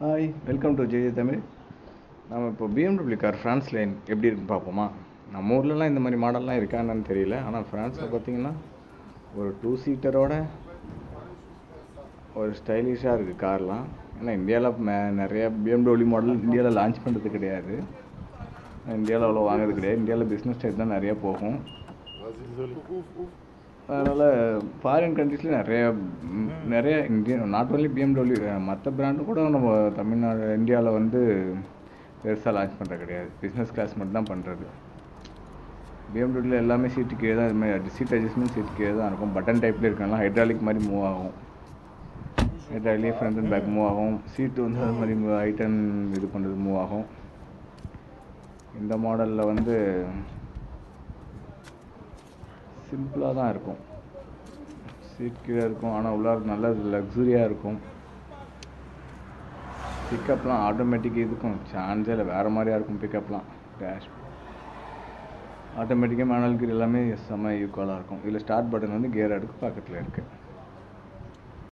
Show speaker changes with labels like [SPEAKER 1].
[SPEAKER 1] hi welcome to ஜெய தமிழ் நம்ம இப்போ பிஎம்டபிள்யூ கார் ஃப்ரான்ஸ் லைன் எப்படி இருக்குன்னு பார்ப்போமா நம்ம ஊர்லலாம் இந்த மாதிரி மாடல்லாம் இருக்கா என்னன்னு தெரியல ஆனால் ஃப்ரான்ஸில் பார்த்தீங்கன்னா ஒரு டூ சீட்டரோட ஒரு ஸ்டைலிஷாக இருக்குது கார்லாம் ஏன்னா இந்தியாவில் மே நிறைய பிஎம்டபிள்யூ மாடல் இந்தியாவில் லான்ச் பண்ணுறது கிடையாது இந்தியாவில் அவ்வளோ வாங்குறது கிடையாது இந்தியாவில் பிஸ்னஸ் டைப் தான் நிறைய போகும் அதனால் ஃபாரின் கண்ட்ரீஸில் நிறைய ம், நிறைய இந்தியன் நாட் ஓன்லி பிஎம்டபிள்யூ மற்ற பிராண்டு கூட நம்ம தமிழ்நாடு இந்தியாவில் வந்து பெருசாக லான்ச் பண்ணுறது கிடையாது பிஸ்னஸ் கிளாஸ் மட்டும் தான் பண்ணுறது பிஎம்டபிள்யூ எல்லாமே சீட்டு கீழே தான் இது மாதிரி சீட் அட்ஜஸ்ட்மெண்ட் சீட் கீழே தான் இருக்கும் பட்டன் டைப்பில் இருக்கலாம் ஹைட்ராலிக் மாதிரி மூவ் ஆகும் hydraulic front and back move ஆகும் சீட்டு வந்து அது மாதிரி ஹைட்டன் இது பண்ணுறது மூவ் ஆகும் இந்த மாடலில் வந்து சிம்பிளாக தான் இருக்கும் சீட் கீழே இருக்கும் ஆனால் உள்ளார நல்ல லக்ஸுரியாக இருக்கும் பிக்கப்லாம் ஆட்டோமேட்டிக் இதுக்கும் சான்ஸே இல்லை வேறு மாதிரியா இருக்கும் பிக்கப்லாம் டேஷ் ஆட்டோமேட்டிக்காக மேனுவல் கீர் எல்லாமே செம்ம ஈக்குவலாக இருக்கும் இதில் ஸ்டார்ட் பட்டன் வந்து கியர் அடுக்கு பக்கத்தில் இருக்குது